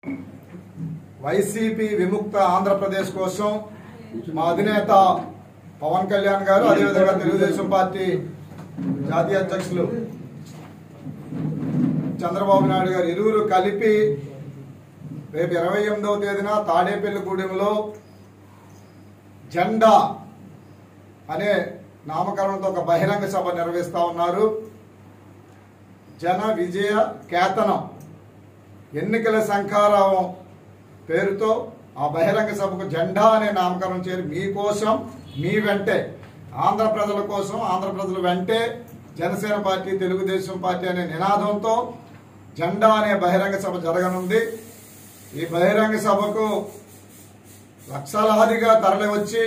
YCP విముక్త ఆంధ్రప్రదేశ్ కోసం మా అధినేత పవన్ కళ్యాణ్ గారు అదేవిధంగా తెలుగుదేశం పార్టీ జాతీయ అధ్యక్షులు చంద్రబాబు నాయుడు గారు ఇరువురు కలిపి రేపు ఇరవై ఎనిమిదవ తేదీన తాడేపల్లిగూడెంలో జెండా అనే నామకరణంతో ఒక బహిరంగ సభ నిర్వహిస్తా ఉన్నారు జన విజయ కేతనం ఎన్నికల శంఖారావం పేరుతో ఆ బహిరంగ సభకు జెండా అనే నామకరణం చేరి మీకోసం మీ వెంటే ఆంధ్ర ప్రజల కోసం ఆంధ్ర ప్రజల వెంటే జనసేన పార్టీ తెలుగుదేశం పార్టీ అనే నినాదంతో జెండా అనే బహిరంగ సభ జరగనుంది ఈ బహిరంగ సభకు లక్షలాదిగా తరలి వచ్చి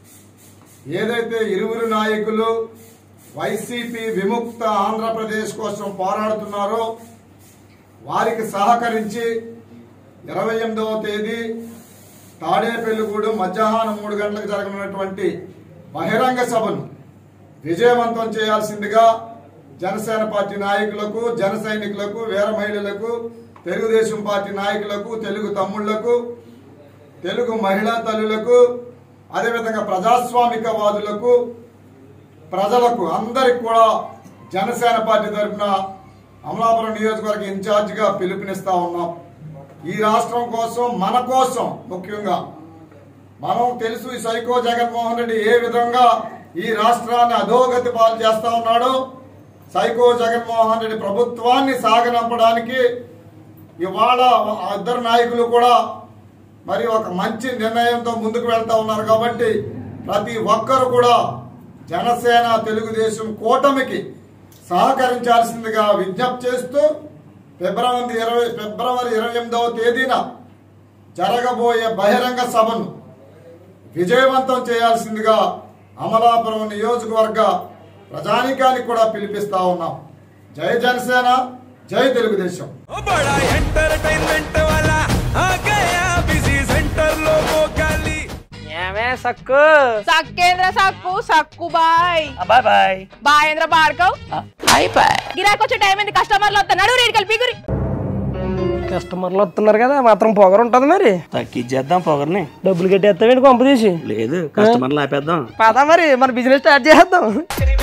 ఏదైతే ఇరువురు నాయకులు వైసీపీ విముక్త ఆంధ్రప్రదేశ్ కోసం పోరాడుతున్నారో వారికి సహకరించి ఇరవై ఎనిమిదవ తేదీ తాడేపల్లిగూడెం మధ్యాహ్నం మూడు గంటలకు జరగనున్నటువంటి బహిరంగ సభను విజయవంతం చేయాల్సిందిగా జనసేన పార్టీ నాయకులకు జన సైనికులకు వీర మహిళలకు తెలుగుదేశం పార్టీ నాయకులకు తెలుగు తమ్ముళ్లకు తెలుగు మహిళా తల్లులకు అదేవిధంగా ప్రజాస్వామికవాదులకు ప్రజలకు అందరికి కూడా జనసేన పార్టీ తరఫున అమలాపురం నియోజకవర్గ ఇన్ఛార్జిగా పిలుపునిస్తా ఉన్నాం ఈ రాష్ట్రం కోసం మన కోసం ముఖ్యంగా మనం తెలుసు ఈ సైకో జగన్మోహన్ రెడ్డి ఏ విధంగా ఈ రాష్ట్రాన్ని అధోగతి పాలు చేస్తా ఉన్నాడో సైకో జగన్మోహన్ రెడ్డి ప్రభుత్వాన్ని సాగనంపడానికి ఇవాళ ఆ ఇద్దరు నాయకులు కూడా మరి ఒక మంచి నిర్ణయంతో ముందుకు వెళ్తా ఉన్నారు కాబట్టి ప్రతి ఒక్కరు కూడా జనసేన తెలుగుదేశం కూటమికి సహకరించాల్సిందిగా విజ్ఞప్తి చేస్తూ ఫిబ్రవరి ఇరవై ఫిబ్రవరి ఇరవై ఎనిమిదవ తేదీన జరగబోయే బహిరంగ సభను విజయవంతం చేయాల్సిందిగా అమలాపురం నియోజకవర్గ ప్రజానికానికి కూడా పిలిపిస్తా ఉన్నాం జై జనసేన జై తెలుగుదేశం ओ बड़ा एंटरटेनमेंट वाला आ गया बिजी सेंटर लोगों का ली ఏమే సక్కు సక్కేంద్ర సక్కు సక్కు బాయ్ బాయ్ బాయ్ బాయేంద్ర భార్గవ్ బాయ్ బాయ్ గిరాకి వచ్చే టైం ఏంది కస్టమర్లు వస్తున్నాడు రేటు కలిపి గురి కస్టమర్లు వస్తున్నారు కదా మాత్రం పొగరు ఉంటుంది మరి తగ్గించేద్దాం పొగర్ని డబ్బులు కట్టేస్తావేంటి కొంప తీసి లేదు కస్టమర్లు ఆపేద్దాం పదా మరి మన బిజినెస్ స్టార్ట్ చేద్దాం